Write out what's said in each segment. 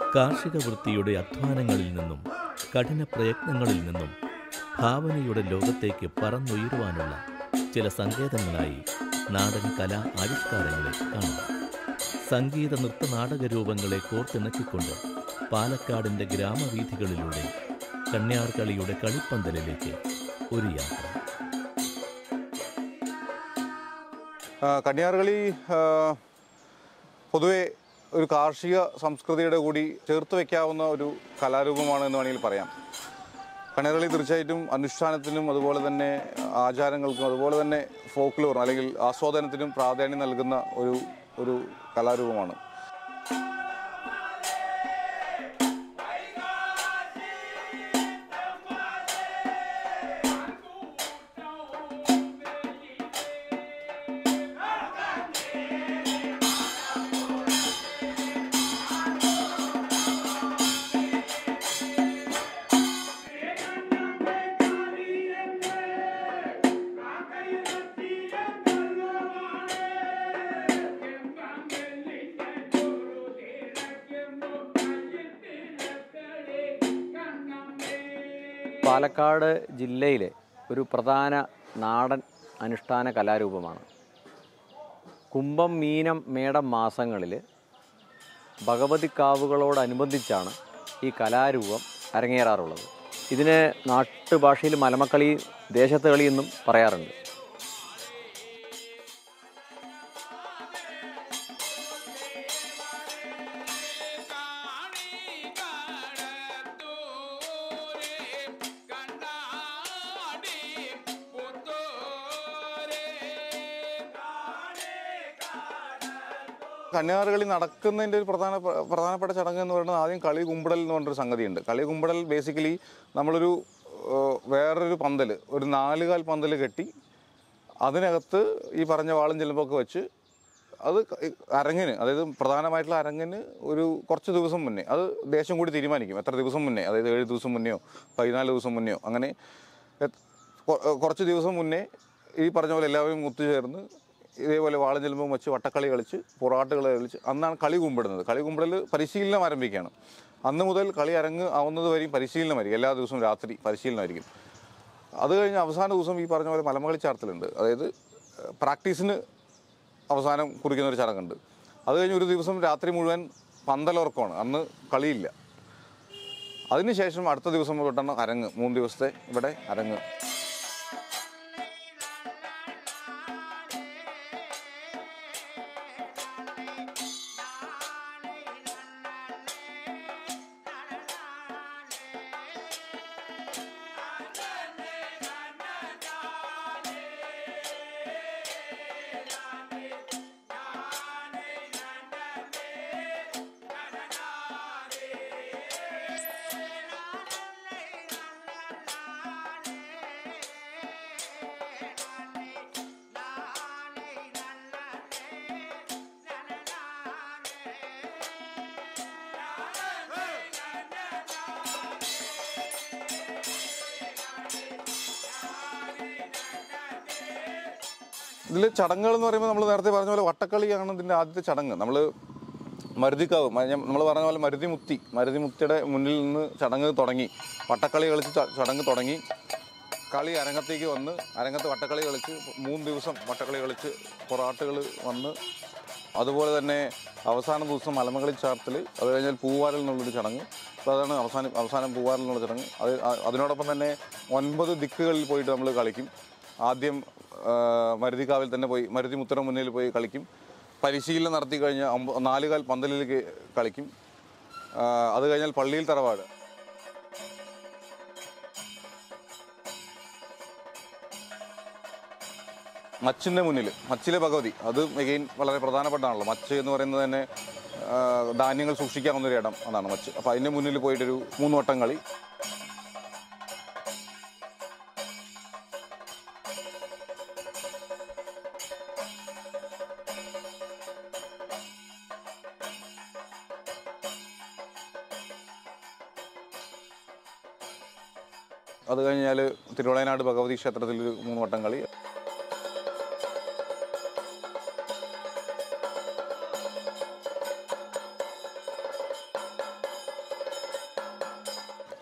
കാർഷിക വൃത്തിയുടെ അധ്വാനങ്ങളിൽ നിന്നും കഠിന പ്രയത്നങ്ങളിൽ നിന്നും ഭാവനയുടെ ലോകത്തേക്ക് പറന്നുയരുവാനുള്ള ചില സങ്കേതങ്ങളായി നാടൻ കലാ ആവിഷ്കാരങ്ങളെ കാണുന്നു സംഗീത നൃത്ത നാടക രൂപങ്ങളെ കോർത്തിണക്കിക്കൊണ്ട് പാലക്കാടിൻ്റെ ഗ്രാമവീഥികളിലൂടെ കന്യാർകളിയുടെ കളിപ്പന്തലിലേക്ക് ഒരു യാത്ര ആ, കന്യാർകളി ആ, പൊതുവെ ഒരു കാർഷിക സംസ്കൃതിയുടെ കൂടി ചേർത്ത് വയ്ക്കാവുന്ന ഒരു കലാരൂപമാണ് എന്ന് വേണമെങ്കിൽ പറയാം കന്യാർകളി തീർച്ചയായിട്ടും അനുഷ്ഠാനത്തിനും അതുപോലെ തന്നെ ആചാരങ്ങൾക്കും അതുപോലെ തന്നെ ഫോക്ലോർ അല്ലെങ്കിൽ ആസ്വാദനത്തിനും പ്രാധാന്യം നൽകുന്ന ഒരു ഒരു കലാരൂപമാണ് പാലക്കാട് ജില്ലയിലെ ഒരു പ്രധാന നാടൻ അനുഷ്ഠാന കലാരൂപമാണ് കുംഭം മീനം മേടം മാസങ്ങളിൽ ഭഗവതിക്കാവുകളോടനുബന്ധിച്ചാണ് ഈ കലാരൂപം അരങ്ങേറാറുള്ളത് ഇതിന് നാട്ടുഭാഷയിൽ മലമക്കളി ദേശത്ത് കളി എന്നും പറയാറുണ്ട് കന്യാർകളി നടക്കുന്നതിൻ്റെ ഒരു പ്രധാന പ്രധാനപ്പെട്ട ചടങ്ങ് എന്ന് പറയുന്നത് ആദ്യം കളി കുമ്പിടൽ എന്ന് പറഞ്ഞൊരു സംഗതിയുണ്ട് കളി കുമ്പിടൽ ബേസിക്കലി നമ്മളൊരു ഏഹ്, വേറൊരു പന്തൽ ഒരു നാലുകാൽ പന്തൽ കെട്ടി അതിനകത്ത് ഈ പറഞ്ഞ വാളും ചെല്ലുമ്പൊക്കെ വെച്ച് അത് ക- ഈ അരങ്ങിന് അതായത് പ്രധാനമായിട്ടുള്ള അരങ്ങിന് ഒരു കുറച്ച് ദിവസം മുന്നേ അത് ദേശം കൂടി തീരുമാനിക്കും എത്ര ദിവസം മുന്നേ അതായത് ഏഴ് ദിവസം മുന്നെയോ പതിനാല് ദിവസം മുന്നെയോ അങ്ങനെ എത്- കൊ- കുറച്ച് ദിവസം മുന്നേ ഈ പറഞ്ഞ പോലെ എല്ലാവരും ഒത്തുചേർന്ന് ഇതേപോലെ വാളം ചെല്ലുമ്പോൾ വെച്ച് വട്ടക്കളി കളിച്ച് പൊറാട്ടുകൾ കളിച്ച് അന്നാണ് കളി കുമ്പിടുന്നത് കളി കുമ്പിടൽ പരിശീലനം ആരംഭിക്കുകയാണ് അന്ന് മുതൽ കളി അരങ്ങ് ആവുന്നത് വരെയും പരിശീലനമായിരിക്കും എല്ലാ ദിവസവും രാത്രി പരിശീലനമായിരിക്കും അത് കഴിഞ്ഞ് അവസാന ദിവസം ഈ പറഞ്ഞ പോലെ മലമകളി ചാർത്തലുണ്ട് അതായത് ഏഹ്, പ്രാക്ടീസിന് അവസാനം കുറിക്കുന്ന ഒരു ചടങ്ങുണ്ട് അത് കഴിഞ്ഞ് ഒരു ദിവസം രാത്രി മുഴുവൻ പന്തലുറക്കമാണ് അന്ന് കളിയില്ല അതിനുശേഷം അടുത്ത ദിവസം തൊട്ടാണ് അരങ്ങ് മൂന്ന് ദിവസത്തെ ഇവിടെ അരങ്ങ് ഇതിൽ ചടങ്ങുകൾ എന്ന് പറയുമ്പോൾ നമ്മൾ നേരത്തെ പറഞ്ഞ പോലെ വട്ടക്കളിയാണ് ഇതിൻ്റെ ആദ്യത്തെ ചടങ്ങ് നമ്മൾ മരുതിക്കാവ് നമ്മൾ പറഞ്ഞ പോലെ മരുതിമുത്തി മരുതിമുത്തിയുടെ മുന്നിൽ നിന്ന് ചടങ്ങ് തുടങ്ങി വട്ടക്കളി കളിച്ച് ച- ചടങ്ങ് തുടങ്ങി കളി അരങ്ങത്തേക്ക് വന്ന് അരങ്ങത്ത് വട്ടക്കളി കളിച്ച് മൂന്ന് ദിവസം വട്ടക്കളി കളിച്ച് പൊറാട്ടുകൾ വന്ന് അതുപോലെ തന്നെ അവസാന ദിവസം മലമകളി ചാർത്തൽ അത് കഴിഞ്ഞാൽ പൂവാരൽ എന്നുള്ളൊരു ചടങ്ങ് അപ്പോൾ അതാണ് അവസാനം അവസാനം പൂവാരൽ എന്നുള്ള ചടങ്ങ് അത് അ- അതിനോടൊപ്പം തന്നെ ഒൻപത് ദിക്കുകളിൽ പോയിട്ട് നമ്മൾ കളിക്കും ആദ്യം ആ, മരുതിക്കാവിൽ തന്നെ പോയി മരുതി മുത്തറ മുന്നിൽ പോയി കളിക്കും പരിശീലനം നടത്തി കഴിഞ്ഞാൽ ഒമ്പ- നാലുകാൽ പന്തലിലേക്ക് കളിക്കും ആ, അത് കഴിഞ്ഞാൽ പള്ളിയിൽ തറവാട് മച്ചിൻ്റെ മുന്നിൽ മച്ചിലെ ഭഗവതി അത് എഗെയിൻ വളരെ പ്രധാനപ്പെട്ടാണല്ലോ മച്ച് എന്ന് പറയുന്നത് തന്നെ ആ, ധാന്യങ്ങൾ സൂക്ഷിക്കാവുന്ന ഒരു ഇടം അതാണ് മച്ച് അപ്പോൾ അതിൻ്റെ മുന്നിൽ പോയിട്ടൊരു മൂന്ന് വട്ടം കളി അത് കഴിഞ്ഞാൽ തിരുവളയനാട് ഭഗവതി ക്ഷേത്രത്തിൽ ഒരു മൂന്ന് വട്ടം കളി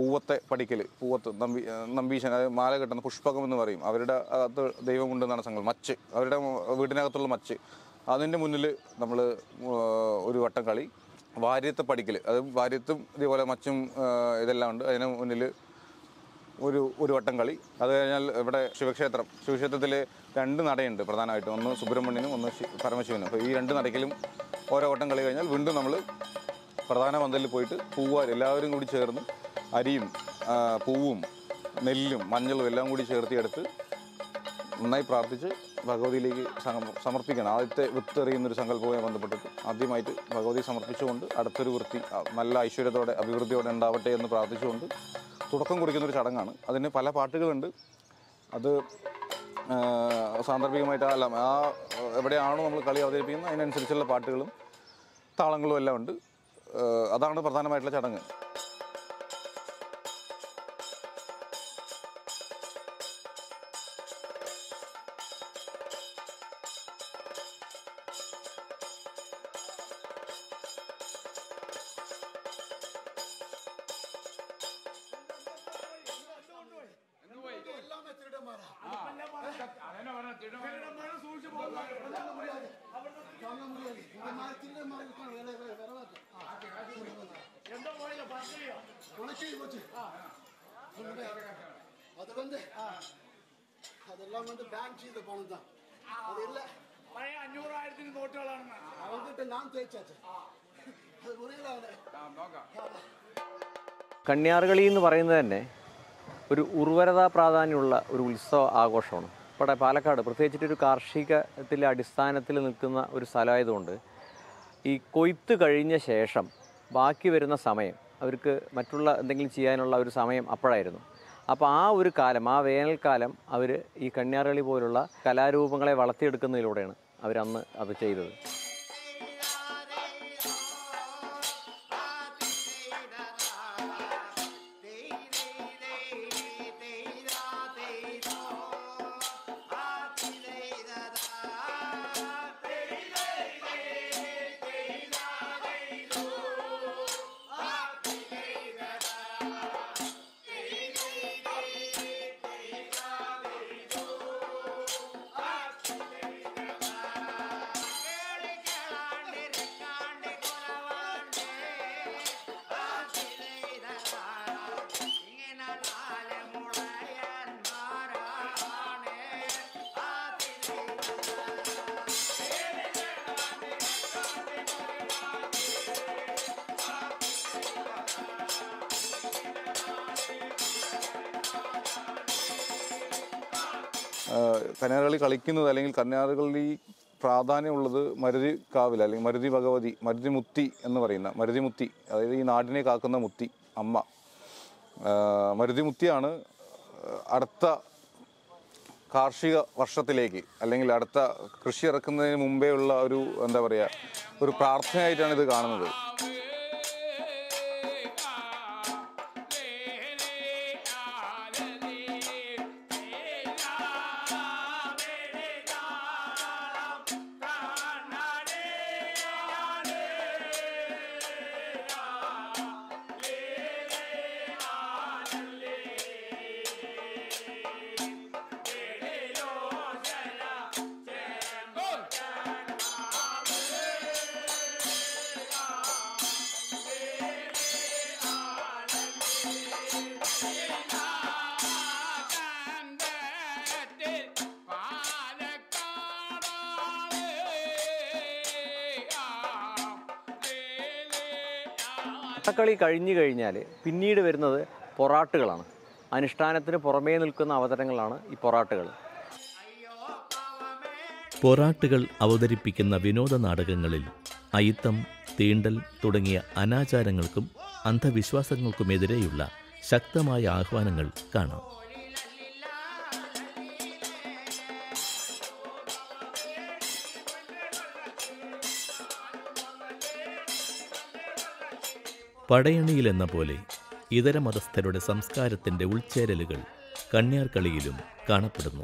പൂവത്തെ പടിക്കൽ പൂവത്ത് നമ്പി ആ, നമ്പീശൻ അതായത് മാല കെട്ടുന്ന പുഷ്പകം എന്ന് പറയും അവരുടെ അകത്ത് ദൈവമുണ്ടെന്നാണ് സംഘം മച്ച് അവരുടെ വീടിനകത്തുള്ള മച്ച് അതിൻ്റെ മുന്നിൽ നമ്മൾ ഒരു വട്ടം കളി വാര്യത്തെ പടിക്കൽ അത് വാര്യത്തും ഇതേപോലെ മച്ചും ആ, ഇതെല്ലാം ഉണ്ട് അതിന് മുന്നിൽ ഒരു ഒരു വട്ടം കളി അത് കഴിഞ്ഞാൽ ഇവിടെ ശിവക്ഷേത്രം ശിവക്ഷേത്രത്തിൽ രണ്ട് നടയുണ്ട് പ്രധാനമായിട്ടും ഒന്ന് സുബ്രഹ്മണ്യനും ഒന്ന് ശി- പരമശിവനും അപ്പോൾ ഈ രണ്ട് നടയ്ക്കലും ഓരോ വട്ടം കളി കഴിഞ്ഞാൽ വീണ്ടും നമ്മൾ പ്രധാന പന്തലിൽ പോയിട്ട് പൂവാർ എല്ലാവരും കൂടി ചേർന്ന് അരിയും ആ, പൂവും നെല്ലും മഞ്ഞളും എല്ലാം കൂടി ചേർത്തിയെടുത്ത് നന്നായി പ്രാർത്ഥിച്ച് ഭഗവതിയിലേക്ക് സമ- സമർപ്പിക്കണം ആദ്യത്തെ വിത്ത് എറിയുന്നൊരു സങ്കല്പവുമായി ബന്ധപ്പെട്ടിട്ട് ആദ്യമായിട്ട് ഭഗവതി സമർപ്പിച്ചുകൊണ്ട് അടുത്തൊരു വൃത്തി ആ, നല്ല ഐശ്വര്യത്തോടെ അഭിവൃദ്ധിയോടെ ഉണ്ടാവട്ടെ എന്ന് പ്രാർത്ഥിച്ചുകൊണ്ട് തുടക്കം കുറിക്കുന്നൊരു ചടങ്ങാണ് അതിന് പല പാട്ടുകളുണ്ട് അത് ആ, സാന്ദർഭികമായിട്ട് അല്ല ആ എവിടെയാണോ നമ്മൾ കളി അവതരിപ്പിക്കുന്നത് അതിനനുസരിച്ചുള്ള പാട്ടുകളും താളങ്ങളും എല്ലാം ഉണ്ട് ആ, അതാണ് പ്രധാനമായിട്ടുള്ള ചടങ്ങ് அது வந்து அதெல்லாம் வந்து பேங்க் செய்த பணம் தான் அது இல்லை പഴയ അഞ്ഞൂറായിരത്തിന് നോട്ടുകളാണ് அவங்ககிட்ட நான் தேய்ச்சாச்சு அது புரியல அவனை കണ്യാർകളി എന്ന് പറയുന്നത് തന്നെ ഒരു ഉർവരതാ പ്രാധാന്യമുള്ള ഒരു ഉത്സവ ആഘോഷമാണ് ഇവിടെ പാലക്കാട് പ്രത്യേകിച്ചിട്ടൊരു കാർഷികത്തിലെ അടിസ്ഥാനത്തിൽ നിൽക്കുന്ന ഒരു സ്ഥലമായതുകൊണ്ട് ഈ കൊയ്ത്ത് കഴിഞ്ഞ ശേഷം ബാക്കി വരുന്ന സമയം അവർക്ക് മറ്റുള്ള എന്തെങ്കിലും ചെയ്യാനുള്ള ഒരു സമയം അപ്പോഴായിരുന്നു അപ്പോൾ ആ ഒരു കാലം ആ വേനൽക്കാലം അവർ ഈ കണ്യാർകളി പോലുള്ള കലാരൂപങ്ങളെ വളർത്തിയെടുക്കുന്നതിലൂടെയാണ് അവരന്ന് അത് ചെയ്തത് കന്യാർകളി കളിക്കുന്നത് അല്ലെങ്കിൽ കന്യാർകളി പ്രാധാന്യമുള്ളത് മരുതി കാവിൽ അല്ലെങ്കിൽ മരുതി ഭഗവതി മരുതി മുത്തി എന്ന് പറയുന്ന മരുതി മുത്തി അതായത് ഈ നാടിനെ കാക്കുന്ന മുത്തി അമ്മ ആ, മരുതി മുത്തിയാണ് അടുത്ത കാർഷിക വർഷത്തിലേക്ക് അല്ലെങ്കിൽ അടുത്ത കൃഷി ഇറക്കുന്നതിന് മുമ്പേ ഉള്ള ഒരു എന്താ പറയുക ഒരു പ്രാർത്ഥനയായിട്ടാണ് ഇത് കാണുന്നത് അട്ടക്കളി കഴിഞ്ഞു കഴിഞ്ഞാൽ പിന്നീട് വരുന്നത് പൊറാട്ടുകളാണ് അനുഷ്ഠാനത്തിന് പുറമേ നിൽക്കുന്ന അവതരങ്ങളാണ് ഈ പൊറാട്ടുകൾ പൊറാട്ടുകൾ അവതരിപ്പിക്കുന്ന വിനോദ നാടകങ്ങളിൽ അയിത്തം തീണ്ടൽ തുടങ്ങിയ അനാചാരങ്ങൾക്കും അന്ധവിശ്വാസങ്ങൾക്കുമെതിരെയുള്ള ശക്തമായ ആഹ്വാനങ്ങൾ കാണാം പടയണിയിലെന്ന പോലെ ഇതര മതസ്ഥരുടെ സംസ്കാരത്തിന്റെ ഉൾച്ചേരലുകൾ കണ്യാർക്കളിയിലും കാണപ്പെടുന്നു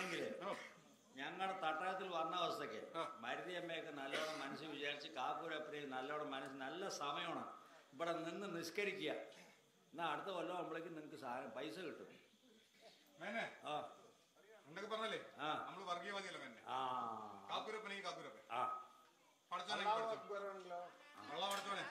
ആണെങ്കിൽ ഞങ്ങളുടെ തട്ടകത്തിൽ വന്ന അവസ്ഥയ്ക്ക് മരുതി അമ്മയൊക്കെ നല്ലോണം മനസ്സിൽ വിചാരിച്ച് കാക്കൂരപ്പനെയും നല്ലോണം മനസ്സ് നല്ല സമയമാണ് ഇവിടെ നിന്ന് നിസ്കരിക്കുക എന്നാൽ അടുത്ത കൊല്ലം ആകുമ്പോഴേക്കും നിങ്ങൾക്ക് സാധനം പൈസ കിട്ടും മേനെ ആ എന്നൊക്കെ പറഞ്ഞല്ലേ ആ. നമ്മള് വർഗീയവാദിയല്ല മേനെ ആ കാക്കുരപ്പനെ ഈ കാക്കുരപ്പൻ ആ പഠിച്ചോനെ പഠിച്ചോ വെള്ളം പഠിച്ചോനെ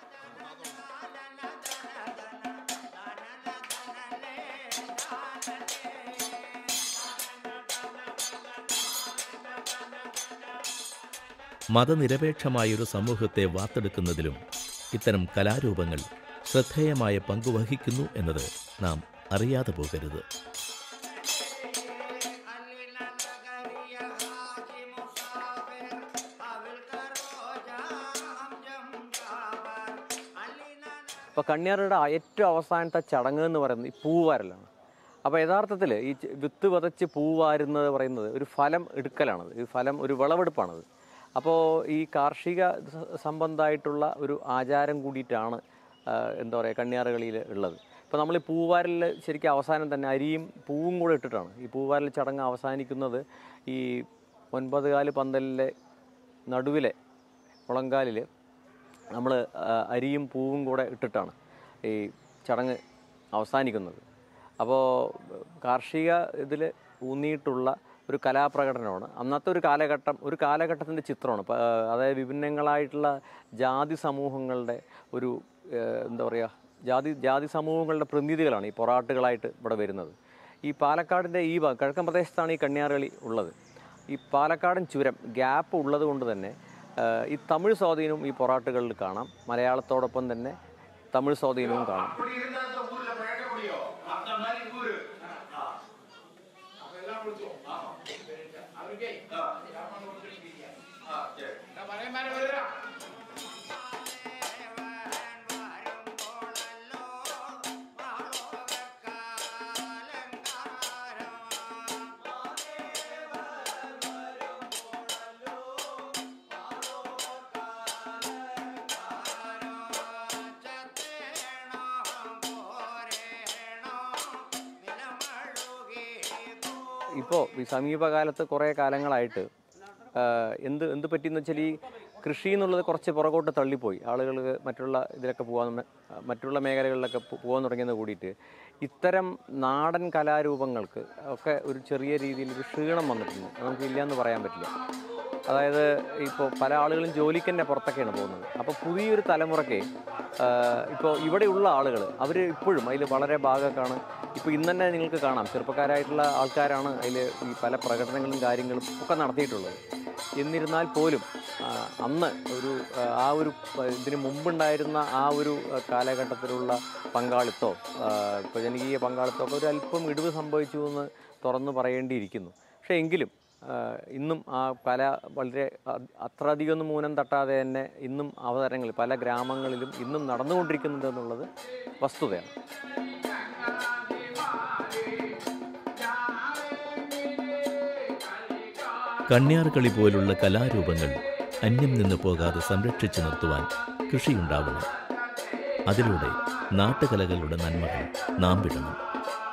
മതനിരപേക്ഷമായൊരു സമൂഹത്തെ വാർത്തെടുക്കുന്നതിലും ഇത്തരം കലാരൂപങ്ങൾ ശ്രദ്ധേയമായ പങ്കുവഹിക്കുന്നു എന്നത് നാം അറിയാതെ പോകരുത് അപ്പോൾ കണ്യാറുടെ ഏറ്റവും അവസാനത്തെ ചടങ്ങ് എന്ന് പറയുന്നത് ഈ പൂവാരലാണ് അപ്പോൾ യഥാർത്ഥത്തിൽ ഈ ചെ- വിത്ത് വിതച്ച് പൂവാരുന്നത് പറയുന്നത് ഒരു ഫലം എടുക്കലാണത് ഈ ഫലം ഒരു വിളവെടുപ്പാണത് അപ്പോൾ ഈ കാർഷിക സ- സംബന്ധമായിട്ടുള്ള ഒരു ആചാരം കൂടിയിട്ടാണ് ആ, എന്താ പറയുക കണ്യാറുകളിയിൽ ഉള്ളത് ഇപ്പോൾ നമ്മൾ ഈ പൂവാരലിൽ ശരിക്കും അവസാനം തന്നെ അരിയും പൂവും കൂടെ ഇട്ടിട്ടാണ് ഈ പൂവാരൽ ചടങ്ങ് അവസാനിക്കുന്നത് ഈ ഒൻപത് കാല് പന്തലിലെ നടുവിലെ മുളങ്കാലിൽ നമ്മൾ അരിയും പൂവും കൂടെ ഇട്ടിട്ടാണ് ഈ ചടങ്ങ് അവസാനിക്കുന്നത് അപ്പോൾ കാർഷിക ഇതിൽ ഊന്നിയിട്ടുള്ള ഒരു കലാപ്രകടനമാണ് അന്നത്തെ ഒരു കാലഘട്ടം ഒരു കാലഘട്ടത്തിൻ്റെ ചിത്രമാണ് പ- അതായത് വിഭിന്നങ്ങളായിട്ടുള്ള ജാതി സമൂഹങ്ങളുടെ ഒരു ഏഹ്, എന്താ പറയുക ജാതി ജാതി സമൂഹങ്ങളുടെ പ്രതിനിധികളാണ് ഈ പൊറാട്ടുകളായിട്ട് ഇവിടെ വരുന്നത് ഈ പാലക്കാടിൻ്റെ ഈ ഭാഗം കിഴക്കൻ പ്രദേശത്താണ് ഈ കന്യാർകളി ഉള്ളത് ഈ പാലക്കാടൻ ചുരം ഗ്യാപ്പ് ഉള്ളത് കൊണ്ട് തന്നെ ആ, ഈ തമിഴ് സ്വാധീനവും ഈ പൊറാട്ടുകളിൽ കാണാം മലയാളത്തോടൊപ്പം തന്നെ തമിഴ് സ്വാധീനവും കാണാം പരയന്മാരെ വരിക ഇപ്പോൾ ഈ സമീപകാലത്ത് കുറേ കാലങ്ങളായിട്ട് ആ, എന്ത് എന്ത് പറ്റിയെന്ന് വെച്ചാൽ ഈ കൃഷി എന്നുള്ളത് കുറച്ച് പുറകോട്ട് തള്ളിപ്പോയി ആളുകൾ മറ്റുള്ള ഇതിലൊക്കെ പോകാൻ മറ്റുള്ള മേഖലകളിലൊക്കെ പോ- പോകാൻ തുടങ്ങിയത് കൂടിയിട്ട് ഇത്തരം നാടൻ കലാരൂപങ്ങൾക്ക് ഒക്കെ ഒരു ചെറിയ രീതിയിൽ ഒരു ക്ഷീണം വന്നിട്ടുണ്ട് അത് നമുക്ക് ഇല്ലയെന്ന് പറയാൻ പറ്റില്ല അതായത് ഇപ്പോൾ പല ആളുകളും ജോലിക്ക് തന്നെ പുറത്തൊക്കെയാണ് പോകുന്നത് അപ്പോൾ പുതിയൊരു തലമുറയ്ക്ക് ഇപ്പോൾ ഇവിടെയുള്ള ആളുകൾ അവർ ഇപ്പോഴും അതിൽ വളരെ ഭാഗക്കാണ് ഇപ്പോൾ ഇന്ന് തന്നെ നിങ്ങൾക്ക് കാണാം ചെറുപ്പക്കാരായിട്ടുള്ള ആൾക്കാരാണ് അതിൽ ഈ പല പ്രകടനങ്ങളും കാര്യങ്ങളും ഒക്കെ നടത്തിയിട്ടുള്ളത് എന്നിരുന്നാൽ പോലും ആ, അന്ന് ഒരു ആ, ആ ഒരു പ- ഇതിന് മുമ്പുണ്ടായിരുന്ന ആ ഒരു ആ, കാലഘട്ടത്തിലുള്ള പങ്കാളിത്തോ ഇപ്പോൾ ജനകീയ പങ്കാളിത്തോ ഒക്കെ ഒരു അല്പം ഇടിവ് സംഭവിച്ചു എന്ന് തുറന്നു പറയേണ്ടിയിരിക്കുന്നു പക്ഷേ എങ്കിലും ആ, ഇന്നും ആ കല വളരെ അ- അത്ര അധികമൊന്നും മൂനം തട്ടാതെ തന്നെ ഇന്നും അവതരണങ്ങൾ പല ഗ്രാമങ്ങളിലും ഇന്നും നടന്നുകൊണ്ടിരിക്കുന്നുണ്ട് എന്നുള്ളത് വസ്തുതയാണ് കണ്യാർകളി പോലുള്ള കലാരൂപങ്ങൾ അന്യം നിന്ന് പോകാതെ സംരക്ഷിച്ചു നിർത്തുവാൻ കൃഷിയുണ്ടാവണം അതിലൂടെ നാട്ടുകലകളുടെ നന്മകൾ നാം വിടണം